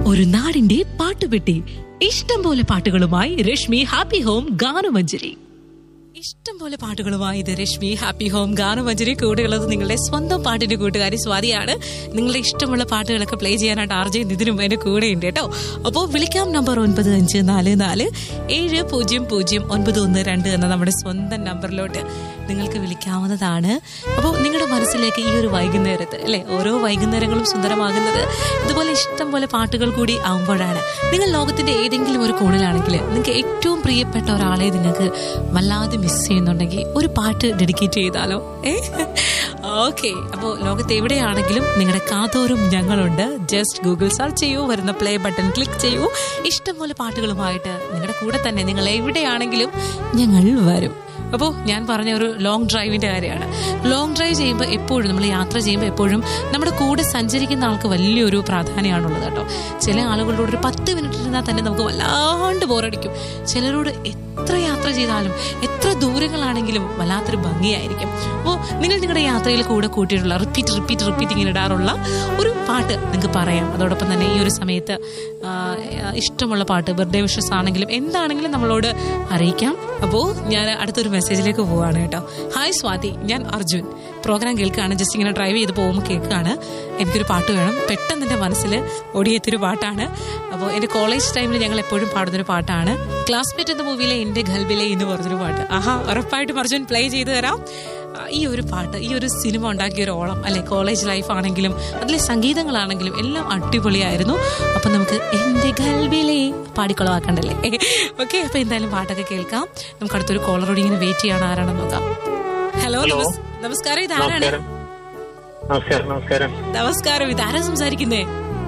ഒരു നാടിന്റെ പാട്ടുപെട്ടി ഇഷ്ടം പോലെ പാട്ടുകളുമായി രശ്മി ഹാപ്പി ഹോം ഗാനമഞ്ജരി ഇഷ്ടം പോലെ പാട്ടുകളുമായി ഇത് രശ്മി ഹാപ്പി ഹോം ഗാനമഞ്ജരി കൂടെയുള്ളത് നിങ്ങളുടെ സ്വന്തം പാട്ടിന്റെ കൂട്ടുകാരി സ്വാതിയാണ് നിങ്ങളുടെ ഇഷ്ടമുള്ള പാട്ടുകളൊക്കെ പ്ലേ ചെയ്യാനായിട്ട് ആർ ജെ ഇതിനും എന്റെ കൂടെ ഉണ്ട് കേട്ടോ അപ്പോൾ വിളിക്കാം നമ്പർ ഒൻപത് അഞ്ച് നാല് നാല് ഏഴ് പൂജ്യം പൂജ്യം ഒൻപത് ഒന്ന് രണ്ട് എന്ന നമ്മുടെ സ്വന്തം നമ്പറിലോട്ട് നിങ്ങൾക്ക് വിളിക്കാവുന്നതാണ് അപ്പോൾ നിങ്ങളുടെ മനസ്സിലേക്ക് ഈ ഒരു വൈകുന്നേരത്ത് അല്ലെ ഓരോ വൈകുന്നേരങ്ങളും സുന്ദരമാകുന്നത് ഇതുപോലെ ഇഷ്ടം പോലെ പാട്ടുകൾ കൂടി ആവുമ്പോഴാണ് നിങ്ങൾ ലോകത്തിന്റെ ഏതെങ്കിലും ഒരു കോണിലാണെങ്കിൽ നിങ്ങൾക്ക് ഏറ്റവും പ്രിയപ്പെട്ട ഒരാളെ നിങ്ങൾക്ക് വല്ലാതെ മിസ് ചെയ്യുന്നുണ്ടെങ്കിൽ ഒരു പാട്ട് ഡെഡിക്കേറ്റ് ചെയ്താലോ ഏ ഓക്കെ അപ്പോൾ ലോകത്ത് എവിടെയാണെങ്കിലും നിങ്ങളുടെ കാതോറും ഞങ്ങളുണ്ട് ജസ്റ്റ് ഗൂഗിൾ സെർച്ച് ചെയ്യൂ വരുന്ന പ്ലേ ബട്ടൺ ക്ലിക്ക് ചെയ്യൂ ഇഷ്ടംപോലെ പാട്ടുകളുമായിട്ട് നിങ്ങളുടെ കൂടെ തന്നെ നിങ്ങൾ എവിടെയാണെങ്കിലും ഞങ്ങൾ വരും അപ്പോൾ ഞാൻ പറഞ്ഞ ഒരു ലോങ് ഡ്രൈവിന്റെ കാര്യമാണ് ലോങ് ഡ്രൈവ് ചെയ്യുമ്പോൾ എപ്പോഴും നമ്മൾ യാത്ര ചെയ്യുമ്പോൾ എപ്പോഴും നമ്മുടെ കൂടെ സഞ്ചരിക്കുന്ന ആൾക്ക് വലിയൊരു പ്രാധാന്യമാണുള്ളത് കേട്ടോ ചില ആളുകളോട് ഒരു പത്ത് മിനിറ്റ് ഇരുന്നാൽ തന്നെ നമുക്ക് വല്ലാണ്ട് ബോറടിക്കും ചിലരോട് എത്ര യാത്ര ചെയ്താലും എത്ര ദൂരങ്ങളാണെങ്കിലും വല്ലാത്തൊരു ഭംഗിയായിരിക്കും അപ്പോൾ നിങ്ങൾ നിങ്ങളുടെ യാത്രയിൽ കൂടെ കൂട്ടിയിട്ടുള്ള റിപ്പീറ്റ് റിപ്പീറ്റ് റിപ്പീറ്റ് ഇങ്ങനെ ഇടാറുള്ള ഒരു പാട്ട് നിങ്ങൾക്ക് പറയാം അതോടൊപ്പം തന്നെ ഈ ഒരു സമയത്ത് ആ, ഇഷ്ടമുള്ള പാട്ട് ബർത്ത്ഡേ വിഷസ് ആണെങ്കിലും എന്താണെങ്കിലും നമ്മളോട് അറിയിക്കാം അപ്പോൾ ഞാൻ അടുത്തൊരു മെസ്സേജിലേക്ക് പോവാണ് കേട്ടോ ഹായ് സ്വാതി ഞാൻ അർജുൻ പ്രോഗ്രാം കേൾക്കുകയാണ് ജസ്റ്റ് ഇങ്ങനെ ഡ്രൈവ് ചെയ്ത് പോകുമ്പോൾ കേൾക്കുകയാണ് എനിക്കൊരു പാട്ട് വേണം പെട്ടെന്ന് എൻ്റെ മനസ്സിൽ ഓടിയെത്തിയൊരു പാട്ടാണ് അപ്പോൾ എൻ്റെ കോളേജ് ടൈമിൽ ഞങ്ങൾ എപ്പോഴും പാടുന്നൊരു പാട്ടാണ് ക്ലാസ്മേറ്റ് എന്ന മൂവിയിലെ എൻ്റെ ഗൽബിലെ എന്ന് പറഞ്ഞൊരു പാട്ട് ആഹാ ഉറപ്പായിട്ടും അർജുൻ പ്ലേ ചെയ്തു തരാം ആ, ഈ ഒരു പാട്ട് ഈ ഒരു സിനിമ ഉണ്ടാക്കിയ ഒരു ഓളം അല്ലെ കോളേജ് ലൈഫ് ആണെങ്കിലും അതിലെ സംഗീതങ്ങളാണെങ്കിലും എല്ലാം അടിപൊളിയായിരുന്നു അപ്പൊ നമുക്ക് എന്റെ ഗൽബിലെ പാടിക്കുളവാക്കണ്ടല്ലേ ഓക്കെ അപ്പൊ എന്തായാലും പാട്ടൊക്കെ കേൾക്കാം നമുക്ക് അടുത്തൊരു കോളറോട് ഇങ്ങനെ വെയിറ്റ് ചെയ്യാണ് ആരാണെന്ന് നോക്കാം ഹലോ ഹലോ. നമസ്- നമസ്കാരം ഇതാരാണ് നമസ്കാരം നമസ്കാരം നമസ്കാരം നമസ്കാരം ഇതാരാ സംസാരിക്കുന്നേ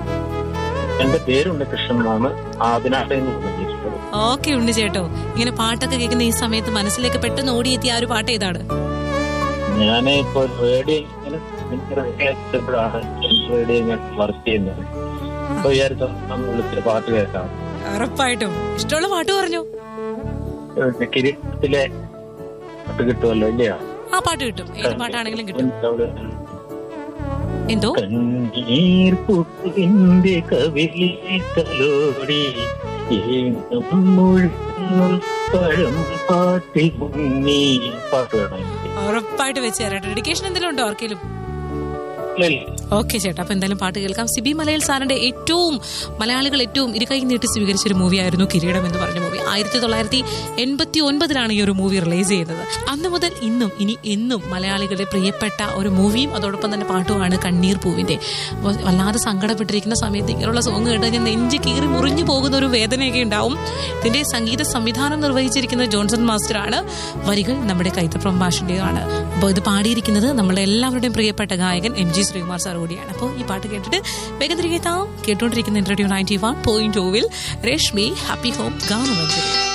എന്റെ പേരുണ്ട് കൃഷ്ണനാണ് ആദിനാട്ടെ എന്ന് പറഞ്ഞിരിക്കുന്നത് ഓക്കെ ഉണ്ട് ചേട്ടോ ഇങ്ങനെ പാട്ടൊക്കെ കേൾക്കുന്ന ഈ സമയത്ത് മനസ്സിലേക്ക് പെട്ടെന്ന് ഓടിയെത്തിയ ആ ഒരു പാട്ട് ഏതാണ് ഞാൻ ഇപ്പൊ റേഡിയോ ഇങ്ങനെ റേഡിയോപ്പോഴാണ് റേഡിയോ ഞാൻ വർക്ക് ചെയ്യുന്നത് അപ്പൊ വിചാരിച്ചു നമ്മൾ വിളിച്ചിട്ട് പാട്ട് കേൾക്കാം ഉറപ്പായിട്ടും ഇഷ്ടമുള്ള പാട്ട് പറഞ്ഞു പിന്നെ കിരീടത്തിലെ പാട്ട് കിട്ടുമല്ലോ ഇല്ലയോ ആ പാട്ട് കിട്ടും ഏത് പാട്ടാണെങ്കിലും കിട്ടും എന്തോ കണ്ണീർ പുട്ടിന്റെ കവിളിത്തലോടി പഴം പാട്ടി മുങ്ങി പാട്ട് വേണം എനിക്ക്. ഉറപ്പായിട്ട് വെച്ച് തരാം ഡെഡിക്കേഷൻ എന്തെങ്കിലും ഉണ്ടോ ആർക്കെങ്കിലും ഇല്ലല്ലേ? ഓക്കെ ചേട്ടാ അപ്പൊ എന്തായാലും പാട്ട് കേൾക്കാം സിബി മലയാൾ സാറിന്റെ ഏറ്റവും മലയാളികൾ ഏറ്റവും ഇരുകൈ നീട്ടി സ്വീകരിച്ച ഒരു മൂവിയായിരുന്നു കിരീടം എന്ന് പറഞ്ഞ മൂവി ആയിരത്തി തൊള്ളായിരത്തി എൺപത്തി ഒൻപതിലാണ് ഈ ഒരു മൂവി റിലീസ് ചെയ്യുന്നത് അന്ന് മുതൽ ഇന്നും ഇനി എന്നും മലയാളികളുടെ പ്രിയപ്പെട്ട ഒരു മൂവിയും അതോടൊപ്പം തന്നെ പാട്ടുമാണ് കണ്ണീർ പൂവിന്റെ അപ്പോൾ വല്ലാതെ സങ്കടപ്പെട്ടിരിക്കുന്ന സമയത്ത് ഇങ്ങനെയുള്ള സോങ് കേട്ട് കഴിഞ്ഞാൽ നെഞ്ച് കീറി മുറിഞ്ഞു പോകുന്ന ഒരു വേദനയൊക്കെ ഉണ്ടാവും ഇതിന്റെ സംഗീത സംവിധാനം നിർവഹിച്ചിരിക്കുന്നത് ജോൺസൺ മാസ്റ്ററാണ് വരികൾ നമ്മുടെ കൈത്തപ്രം ഭാഷന്റെയാണ് അപ്പോൾ ഇത് പാടിയിരിക്കുന്നത് നമ്മുടെ എല്ലാവരുടെയും പ്രിയപ്പെട്ട ഗായകൻ എം ജി ശ്രീകുമാർ സാർ കൂടിയാണ് അപ്പോൾ ഈ പാട്ട് കേട്ടിട്ട് വേഗം തിരികെ എത്താം കേട്ടുകൊണ്ടിരിക്കുന്ന റേഡിയോ നയൻറ്റി വൺ പോയിന്റ് ടൂവിൽ രശ്മി ഹാപ്പി ഹോം ഗാനമഞ്ജരി